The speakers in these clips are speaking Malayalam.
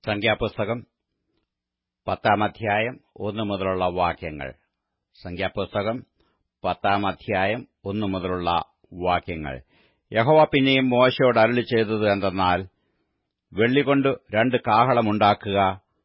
സംഖ്യാപുസ്തകം പത്താം അധ്യായം ഒന്നു മുതലുള്ള വാക്യങ്ങൾ സംഖ്യാപുസ്തകം പത്താം അധ്യായം ഒന്നു മുതലുള്ള വാക്യങ്ങൾ യഹോവ പിന്നെയും മോശയോട് അരുളി ചെയ്തത് എന്തെന്നാൽ വെള്ളികൊണ്ട് രണ്ട് കാഹളമുണ്ടാക്കുക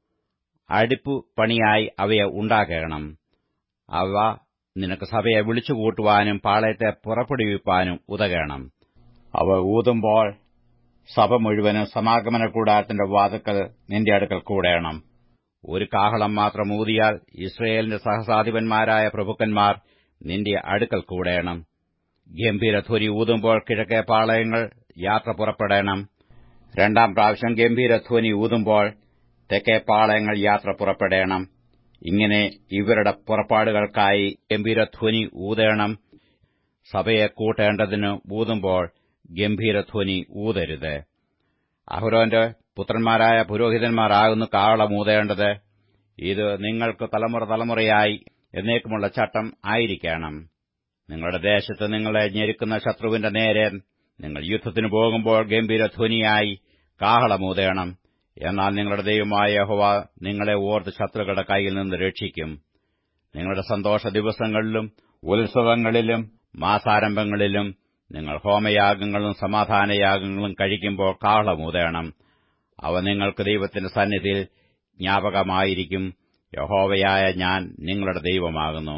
അടിപ്പു പണിയായി അവയെ ഉണ്ടാക്കണം അവ നിനക്ക് സഭയെ വിളിച്ചുകൂട്ടുവാനും പാളയത്തെ പുറപ്പെടുവിപ്പാനും ഉതകണം അവ ഊതുമ്പോൾ സഭ മുഴുവനും സമാഗമന കൂടാരത്തിന്റെ വാതുക്കൽ നിന്റെ അടുക്കൽ കൂടേണം ഒരു കാഹളം മാത്രം ഊതിയാൽ ഇസ്രയേലിന്റെ സഹസാധിപന്മാരായ പ്രഭുക്കന്മാർ നിന്റെ അടുക്കൽ കൂടേണം ഗംഭീരധ്വനി ഊതുമ്പോൾ കിഴക്കേ പാളയങ്ങൾ യാത്ര പുറപ്പെടണം രണ്ടാം പ്രാവശ്യം ഗംഭീരധ്വനി ഊതുമ്പോൾ തെക്കേ പാളയങ്ങൾ യാത്ര പുറപ്പെടേണം ഇങ്ങനെ ഇവരുടെ പുറപ്പാടുകൾക്കായി ഗംഭീരധ്വനി ഊതേണം സഭയെ കൂട്ടേണ്ടതിന് ഊതുമ്പോൾ ഗംഭീരധ്വനി ഊതരുത് അഹുരോന്റെ പുത്രന്മാരായ പുരോഹിതന്മാരാകുന്നു കാവളമൂതേണ്ടത് ഇത് നിങ്ങൾക്ക് തലമുറ തലമുറയായി എന്നേക്കുമുള്ള ചട്ടം ആയിരിക്കണം നിങ്ങളുടെ ദേശത്ത് നിങ്ങളെ ഞെരുക്കുന്ന ശത്രുവിന്റെ നേരെ നിങ്ങൾ യുദ്ധത്തിന് പോകുമ്പോൾ ഗംഭീരധ്വനിയായി കാഹളമൂതേണം എന്നാൽ നിങ്ങളുടെ ദൈവമായ യഹോവ നിങ്ങളെ ഓർത്ത് ശത്രുക്കളുടെ കൈയിൽ നിന്ന് രക്ഷിക്കും നിങ്ങളുടെ സന്തോഷ ദിവസങ്ങളിലും ഉത്സവങ്ങളിലും മാസാരംഭങ്ങളിലും നിങ്ങൾ ഹോമയാഗങ്ങളും സമാധാനയാഗങ്ങളും കഴിക്കുമ്പോൾ കാഹളമൂതേണം അവ നിങ്ങൾക്ക് ദൈവത്തിന്റെ സന്നിധിയിൽ ജ്ഞാപകമായിരിക്കും യഹോവയായ ഞാൻ നിങ്ങളുടെ ദൈവമാകുന്നു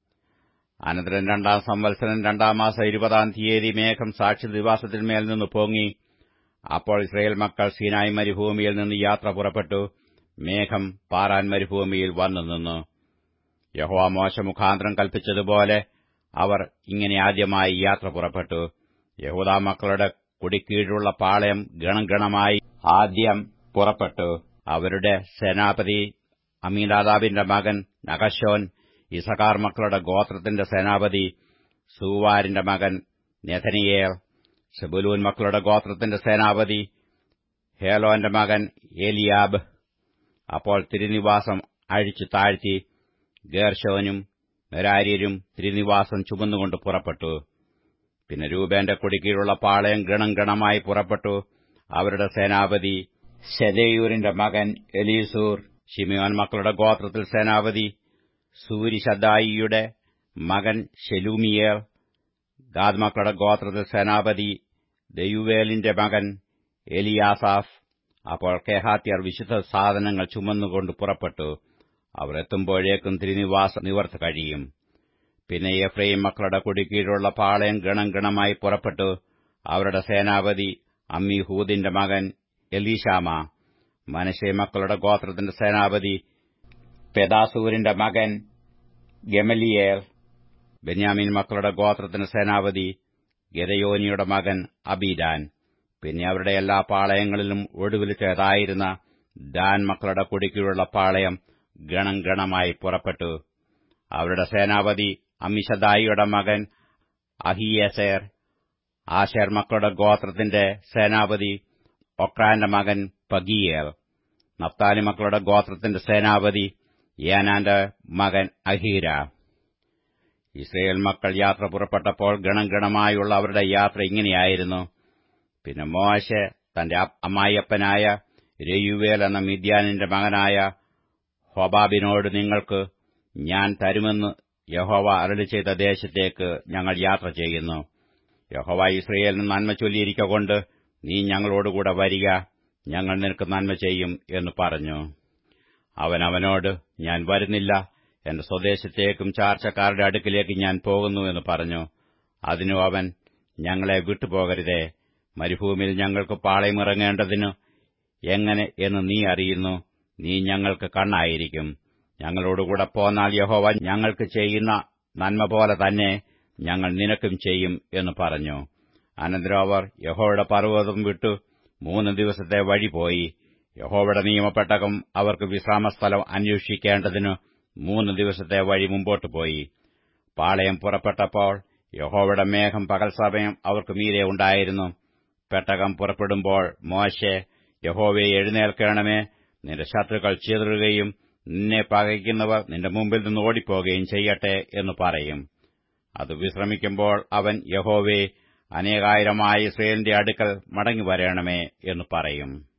അനന്തരം രണ്ടാം സംവത്സരം രണ്ടാം മാസം ഇരുപതാം തീയതി മേഘം സാക്ഷി നിവാസത്തിന്മേൽ നിന്ന് പൊങ്ങി അപ്പോൾ ഇസ്രയേൽ മക്കൾ സീനായ് മരുഭൂമിയിൽ നിന്ന് യാത്ര പുറപ്പെട്ടു മേഘം പാറാൻ മരുഭൂമിയിൽ വന്നു നിന്നു യഹോവ മോശ മുഖാന്തരം കൽപ്പിച്ചതുപോലെ അവർ ഇങ്ങനെ ആദ്യമായി യാത്ര പുറപ്പെട്ടു യഹൂദാ മക്കളുടെ കുടിക്കീഴുള്ള പാളയം ഗണം ഗണമായി ആദ്യം പുറപ്പെട്ടു അവരുടെ സേനാപതി അമീനാദാബിന്റെ മകൻ നഗശോൻ ഇസകാർ മക്കളുടെ ഗോത്രത്തിന്റെ സേനാപതി സൂവാരിന്റെ മകൻ നെഥനിയേൽ സെബുലൂൻ മക്കളുടെ ഗോത്രത്തിന്റെ സേനാപതി ഹേലോന്റെ മകൻ ഏലിയാബ് അപ്പോൾ തിരുനിവാസം അഴിച്ചു താഴ്ത്തി ഗേർഷോനും മെരാര്യരും തിരുനിവാസം ചുമന്നുകൊണ്ട് പുറപ്പെട്ടു പിന്നെ രൂപേന്റെ കുടിക്കീഴുള്ള പാളയം ഗണം ഗണമായി പുറപ്പെട്ടു അവരുടെ സേനാപതി ശെദേയൂരിന്റെ മകൻ എലീസൂർ ഷിമിയോൻ മക്കളുടെ ഗോത്രത്തിൽ സേനാപതി സൂരിശദായിയുടെ മകൻ ഷെലൂമിയേർ ഗാദ് മക്കളുടെ ഗോത്രത്തിൽ സേനാപതി ദയുവേലിന്റെ മകൻ എലിയാസാഫ് അപ്പോൾ കേഹാത്യർ വിശുദ്ധ സാധനങ്ങൾ ചുമന്നുകൊണ്ട് പുറപ്പെട്ടു അവർ എത്തുമ്പോഴേക്കും തിരുനിവാസ നിവർത്ത് കഴിയും പിന്നെ എഫ്രൈം മക്കളുടെ കുടിക്കീഴുള്ള പാളയം ഗണം ഗണമായി പുറപ്പെട്ടു അവരുടെ സേനാപതി അമ്മിഹൂദിന്റെ മകൻ എലീഷാമ മനശെ മക്കളുടെ ഗോത്രത്തിന്റെ സേനാപതി പെദാസൂരിന്റെ മകൻ ഗമലിയേൽ ബെന്യാമീൻ മക്കളുടെ ഗോത്രത്തിന്റെ സേനാപതി ഗദയോനിയുടെ മകൻ അബീദാൻ പിന്നെ അവരുടെ എല്ലാ പാളയങ്ങളിലും ഒടുവിലത്തേതായിരുന്ന ദാൻ മക്കളുടെ കുടിക്കീഴുള്ള പാളയം ഗണം ഗണമായി പുറപ്പെട്ടു അവരുടെ സേനാപതി അമിഷദായിയുടെ മകൻ അഹിയേസേർ ആശേർ മക്കളുടെ ഗോത്രത്തിന്റെ സേനാപതി ഒക്രാന്റെ മകൻ പഗിയേൽ നപ്താലി മക്കളുടെ ഗോത്രത്തിന്റെ സേനാപതി യാനാന്റെ മകൻ അഹീര ഇസ്രയേൽ മക്കൾ യാത്ര പുറപ്പെട്ടപ്പോൾ ഗണം ഗണമായുള്ള അവരുടെ യാത്ര ഇങ്ങനെയായിരുന്നു പിന്നെ മോശെ തന്റെ അമ്മായിയപ്പനായ രയുവേൽ എന്ന മിദ്യാനിന്റെ മകനായ ഹൊബാബിനോട് നിങ്ങൾക്ക് ഞാൻ തരുമെന്ന് യഹോവ അരളി ചെയ്ത ദേശത്തേക്ക് ഞങ്ങൾ യാത്ര ചെയ്യുന്നു യഹോവ ഇസ്രയേലിന് നന്മ ചൊല്ലിയിരിക്കൊണ്ട് നീ ഞങ്ങളോടുകൂടെ വരിക ഞങ്ങൾ നിനക്ക് നന്മ ചെയ്യും എന്ന് പറഞ്ഞു അവൻ അവനോട് ഞാൻ വരുന്നില്ല എന്റെ സ്വദേശത്തേക്കും ചാർച്ചക്കാരുടെ അടുക്കിലേക്ക് ഞാൻ പോകുന്നു എന്ന് പറഞ്ഞു അതിനു അവൻ ഞങ്ങളെ വിട്ടുപോകരുതേ മരുഭൂമിയിൽ ഞങ്ങൾക്ക് പാളയമിറങ്ങേണ്ടതിന് എങ്ങനെ എന്ന് നീ അറിയുന്നു നീ ഞങ്ങൾക്ക് കണ്ണായിരിക്കും ഞങ്ങളോടുകൂടെ പോന്നാൽ യഹോവ ഞങ്ങൾക്ക് ചെയ്യുന്ന നന്മ പോലെ തന്നെ ഞങ്ങൾ നിനക്കും ചെയ്യും എന്ന് പറഞ്ഞു അനന്തരം അവർ യഹോയുടെ പർവ്വതം വിട്ടു മൂന്ന് ദിവസത്തെ വഴി പോയി യഹോവയുടെ നിയമപ്പെട്ടകം അവർക്ക് വിശ്രാമസ്ഥലം അന്വേഷിക്കേണ്ടതിന് മൂന്ന് ദിവസത്തെ വഴി മുമ്പോട്ട് പോയി പാളയം പുറപ്പെട്ടപ്പോൾ യഹോവയുടെ മേഘം പകൽ സമയം അവർക്ക് മീരെ ഉണ്ടായിരുന്നു പെട്ടകം പുറപ്പെടുമ്പോൾ മോശെ യഹോവയെ എഴുന്നേൽക്കണമേ നിന്റെ ശത്രുക്കൾ ചിതറുകയും നിന്നെ പകയ്ക്കുന്നവർ നിന്റെ മുമ്പിൽ നിന്ന് ഓടിപ്പോകുകയും ചെയ്യട്ടെ എന്ന് പറയും അത് വിശ്രമിക്കുമ്പോൾ അവൻ യഹോവേ അനേകായിരമായ ഇസ്രയേലിന്റെ അടുക്കൽ മടങ്ങി വരേണമേ എന്ന് പറയും